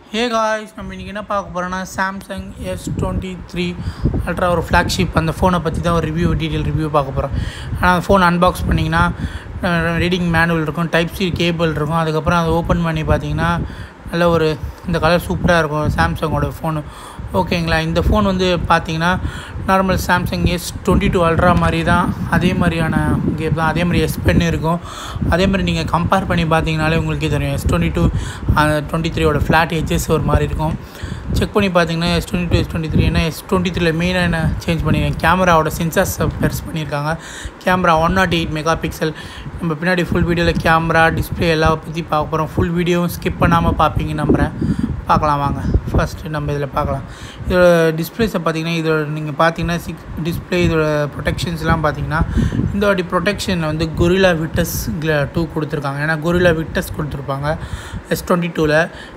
hey guys நம்ம இன்றைக்கி என்ன பார்க்க போகிறோன்னா Samsung S twenty three Ultra ஒரு ஃப்ளாக்ஷிப் அந்த ஃபோனை பற்றி தான் ஒரு ரிவ்யூ டீட்டெயில் ரிவ்யூ பார்க்க போகிறோம் ஆனால் அந்த ஃபோன் அன்பாக்ஸ் பண்ணிங்கன்னா ரீடிங் மேனுவல் இருக்கும் டைப் சி கேபிள் இருக்கும் அதுக்கப்புறம் அதை ஓப்பன் பண்ணி பார்த்தீங்கன்னா நல்ல ஒரு இந்த கலர் சூப்பராக இருக்கும் சாம்சங்கோட ஃபோனு ஓகேங்களா இந்த ஃபோன் வந்து பார்த்தீங்கன்னா normal Samsung S twenty two Ultra மாதிரி தான் அதே மாதிரியான கேப் தான் அதே மாதிரி எஸ் பென் இருக்கும் அதே மாதிரி நீங்கள் கம்பேர் பண்ணி பார்த்தீங்கனாலே உங்களுக்கே தெரியும் எஸ் டுவெண்ட்டி டூ டுவெண்ட்டி த்ரீயோட ஃப்ளாட் எஜ்ஜஸ் ஒரு மாதிரி இருக்கும் செக் பண்ணி பார்த்தீங்கன்னா S twenty two S twenty three ஏன்னா எஸ் டுவெண்ட்டி த்ரீல மெயினாக என்ன சேஞ்ச் பண்ணியிருக்காங்க கேமராவோட சென்சார்ஸ் பெருசு பண்ணியிருக்காங்க camera one nought eight megapixel நம்ம பின்னாடி ஃபுல் வீடியோவில் கேமரா டிஸ்பிளே எல்லாம் பற்றி பார்க்க போகிறோம் ஃபுல் வீடியோவும் ஸ்கிப் பண்ணாமல் பார்ப்பீங்க நம்புகிறேன் பார்க்கலாம் வாங்க ஃபஸ்ட்டு நம்ம இதில் பார்க்கலாம் இதோட டிஸ்பிளேஸை பார்த்தீங்கன்னா இதோட நீங்கள் பார்த்தீங்கன்னா சிக்ஸ் டிஸ்பிளே இதோட ப்ரொடெக்ஷன்ஸ்லாம் பார்த்தீங்கன்னா இந்த வாட்டி ப்ரொடெக்ஷன் வந்து கொரிலா விட்டஸ் டூ கொடுத்துருக்காங்க ஏன்னா கொரிலா விட்டஸ் கொடுத்துருப்பாங்க எஸ் டுவெண்ட்டி டூவில்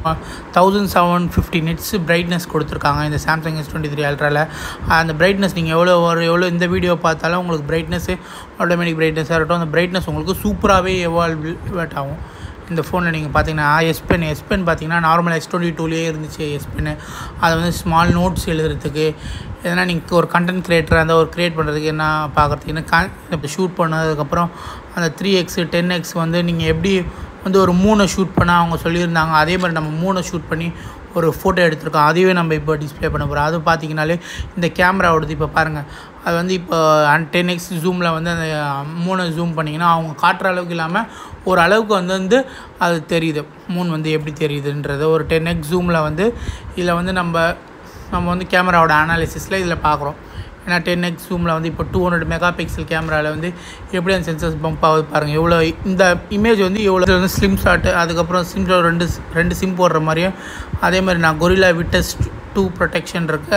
thousand seven fifty nits brightness கொடுத்துருக்காங்க இந்த சாம்சங் எஸ் டுவெண்ட்டி த்ரீ அல்ட்ராவில் அந்த பிரைட்னஸ் நீங்கள் எவ்வளோ ஒரு எவ்வளோ இந்த வீடியோ பார்த்தாலும் உங்களுக்கு பிரைட்னஸ்ஸு ஆட்டோமேட்டிக் பிரைட்னஸாக இருக்கட்டும் அந்த பிரைட்னஸ் உங்களுக்கு சூப்பராகவே எவால்வேட் ஆகும் இந்த ஃபோனில் நீங்கள் பார்த்தீங்கன்னா எஸ் பென் எஸ் பென் பார்த்தீங்கன்னா நார்மல் எஸ் டுவெண்ட்டி டூலேயே இருந்துச்சு எஸ் பென்னு அதை வந்து ஸ்மால் நோட்ஸ் எழுதுறதுக்கு எதனா நீங்கள் ஒரு கண்டென்ட் க்ரியேட்டராக இருந்தால் ஒரு க்ரியேட் பண்ணுறதுக்கு என்ன பார்க்குறதுக்கு என்ன கா இப்போ ஷூட் பண்ணதுக்கப்புறம் அந்த த்ரீ எக்ஸ் டென் எக்ஸ் வந்து நீங்கள் எப்படி வந்து ஒரு மூணை ஷூட் பண்ண அவங்க சொல்லியிருந்தாங்க அதே மாதிரி நம்ம மூணை ஷூட் பண்ணி ஒரு ஃபோட்டோ எடுத்திருக்கோம் அதுவே நம்ம இப்போ டிஸ்பிளே பண்ண போகிறோம் அது பார்த்தீங்கனாலே இந்த கேமராவோடது இப்போ பாருங்கள் அது வந்து இப்போ டென் எக்ஸ் ஜூமில் வந்து அந்த மூணு ஜூம் பண்ணிங்கன்னா அவங்க காட்டுற அளவுக்கு இல்லாமல் ஒரு அளவுக்கு வந்து வந்து அது தெரியுது மூணு வந்து எப்படி தெரியுதுன்றது ஒரு டென் எக்ஸ் ஜூமில் வந்து இதில் வந்து நம்ம நம்ம வந்து கேமராவோட அனாலிசிஸில் இதில் பார்க்குறோம் ஏன்னா டென் எக்ஸ் ஜூமில் வந்து இப்போ டூ ஹண்ட்ரட் மெகா பிக்சல் கேமராவில் வந்து எப்படி அந்த சென்சர்ஸ் பம்ப் ஆகுது பாருங்கள் எவ்வளோ இந்த இமேஜ் வந்து எவ்வளோ வந்து ஸ்லிம் ஷாட்டு அதுக்கப்புறம் சிம் ரெண்டு ரெண்டு சிம் போடுற மாதிரியும் அதே மாதிரி நான் கொரிலா விட்டஸ் டூ ப்ரொடெக்ஷன் இருக்க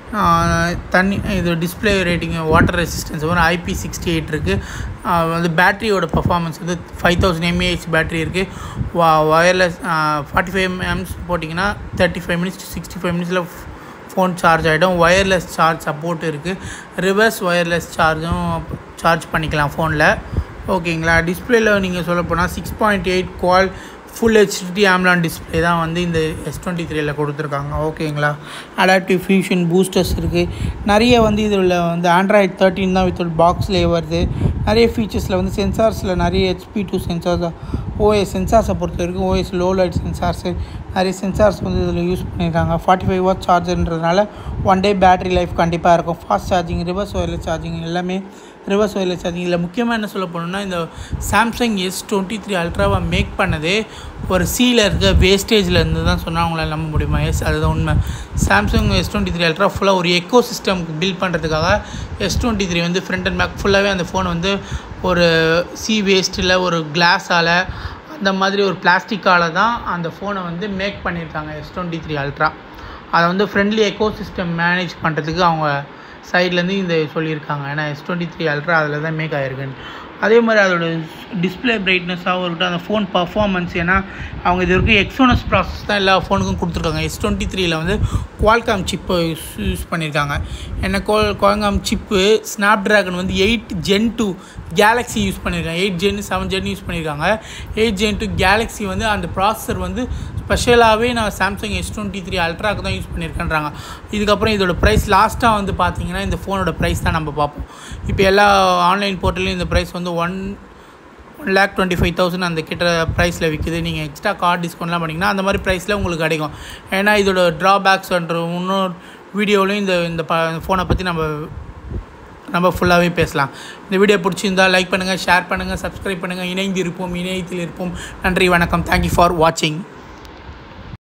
தண்ணி இது டிஸ்பிளே ரேட்டிங் வாட்டர் ரெசிஸ்டன்ஸ் வந்து ஐபி சிக்ஸ்டி எயிட் இருக்குது வந்து பேட்டரியோட பர்ஃபார்மன்ஸ் வந்து ஃபைவ் தௌசண்ட் எம்ஏஹெச் பேட்டரி இருக்குது வா ஒயர்லெஸ் ஃபார்ட்டி ஃபைவ் எம்ஸ் போட்டிங்கன்னா thirty five minutes sixty five மினிட்ஸில் ஃபோன் சார்ஜ் ஆகிடும் ஒயர்லெஸ் சார்ஜ் சப்போர்ட் இருக்குது ரிவர்ஸ் ஒயர்லெஸ் சார்ஜும் சார்ஜ் பண்ணிக்கலாம் ஃபோனில் ஓகேங்களா டிஸ்பிளேயில் நீங்கள் சொல்ல போனால் six point eight quad full HD AMOLED display தான் வந்து இந்த எஸ் டுவெண்ட்டி த்ரீயில் கொடுத்துருக்காங்க ஓகேங்களா அடாப்டிவ் ஃபியூஷன் பூஸ்டர்ஸ் இருக்குது நிறைய வந்து இதில் வந்து ஆண்ட்ராய்ட் தேர்ட்டின் தான் வித் பாக்ஸ்லேயே வருது நிறைய ஃபீச்சர்ஸில் வந்து சென்சார்ஸில் நிறைய ஹெச்பி டூ சென்சார்ஸ் ஓஎஸ் சென்சார்ஸை பொறுத்த வரைக்கும் ஓஎஸ் லோ லைட் சென்சார்ஸு நிறைய சென்சார்ஸ் வந்து இதில் யூஸ் பண்ணியிருக்காங்க ஃபார்ட்டி ஃபைவ் வாட் சார்ஜர்ன்றதுனால ஒன் டே பேட்டரி லைஃப் கண்டிப்பாக இருக்கும் fast charging reverse wireless charging எல்லாமே ரிவர்ஸ் ஒயர்லெஸ் சார்ஜிங் இதில் முக்கியமாக என்ன சொல்ல போனோம்னா இந்த சாம்சங் எஸ் டுவெண்ட்டி த்ரீ அல்ட்ராவை மேக் பண்ணதே ஒரு சீல இருக்க வேஸ்டேஜில் இருந்து தான் சொன்னால் அவங்களால நம்ப முடியுமா எஸ் அதுதான் உண்மை Samsung S twenty three ultra ஃபுல்லாக ஒரு எக்கோ சிஸ்டம் பில்ட் பண்ணுறதுக்காக எஸ் டுவெண்ட்டி த்ரீ வந்து ஃப்ரண்ட் அண்ட் பேக் ஃபுல்லாகவே அந்த ஃபோன் வந்து ஒரு சி வேஸ்ட்டில் ஒரு கிளாஸால் அந்த மாதிரி ஒரு பிளாஸ்டிக்கால் தான் அந்த ஃபோனை வந்து மேக் பண்ணியிருக்காங்க எஸ் டுவெண்ட்டி த்ரீ அல்ட்ரா அதை வந்து ஃப்ரெண்ட்லி எக்கோ சிஸ்டம் மேனேஜ் பண்ணுறதுக்கு அவங்க சைட்லேருந்து இந்த சொல்லியிருக்காங்க ஏன்னா எஸ் டுவெண்ட்டி த்ரீ அல்ட்ரா அதில் தான் மேக் ஆகிருக்குன்னு அதே மாதிரி அதோட டிஸ்பிளே பிரைட்னஸாகவும் இருக்கட்டும் அந்த ஃபோன் பர்ஃபார்மன்ஸ் ஏன்னா அவங்க இது வரைக்கும் எக்ஸோனஸ் ப்ராசஸ் தான் எல்லா ஃபோனுக்கும் கொடுத்துருக்காங்க எஸ் டுவெண்ட்டி த்ரீல வந்து குவால்காம் சிப்பை யூஸ் யூஸ் பண்ணியிருக்காங்க என்ன கோல் குவால்காம் சிப்பு ஸ்னாப் ட்ராகன் வந்து eight gen two Galaxy use பண்ணியிருக்காங்க eight gen seven gen use பண்ணியிருக்காங்க எயிட் ஜென் டூ கேலக்ஸி வந்து அந்த ப்ராசஸர் வந்து ஸ்பெஷலாகவே நான் சாம்சங் எஸ் டுவெண்ட்டி த்ரீ அல்ட்ராக்கு தான் யூஸ் பண்ணியிருக்கேன்றாங்க இதுக்கப்புறம் இதோட ப்ரைஸ் லாஸ்ட்டாக வந்து பார்த்தீங்கன்னா இந்த ஃபோனோட ப்ரைஸ் தான் நம்ம பார்ப்போம் இப்போ எல்லா ஆன்லைன் போர்ட்டல்லையும் இந்த ப்ரைஸ் வந்து one one lakh twenty five thousand அந்த கிட்ட ப்ரைஸில் விற்குது நீங்கள் எக்ஸ்ட்ரா கார்டு டிஸ்கவுண்ட்லாம் பண்ணிங்கன்னா அந்த மாதிரி ப்ரைஸில் உங்களுக்கு கிடைக்கும் ஏன்னா இதோட ட்ராபேக்ஸ்ன்ற இன்னொரு வீடியோவிலையும் இந்த இந்த ப ஃபோனை பற்றி நம்ம நம்ம ஃபுல்லாகவே பேசலாம் இந்த வீடியோ பிடிச்சிருந்தால் லைக் பண்ணுங்கள் ஷேர் பண்ணுங்கள் சப்ஸ்கிரைப் பண்ணுங்கள் இணைந்து இருப்போம் இணையத்தில் இருப்போம் நன்றி வணக்கம் தேங்க்யூ ஃபார் வாட்சிங்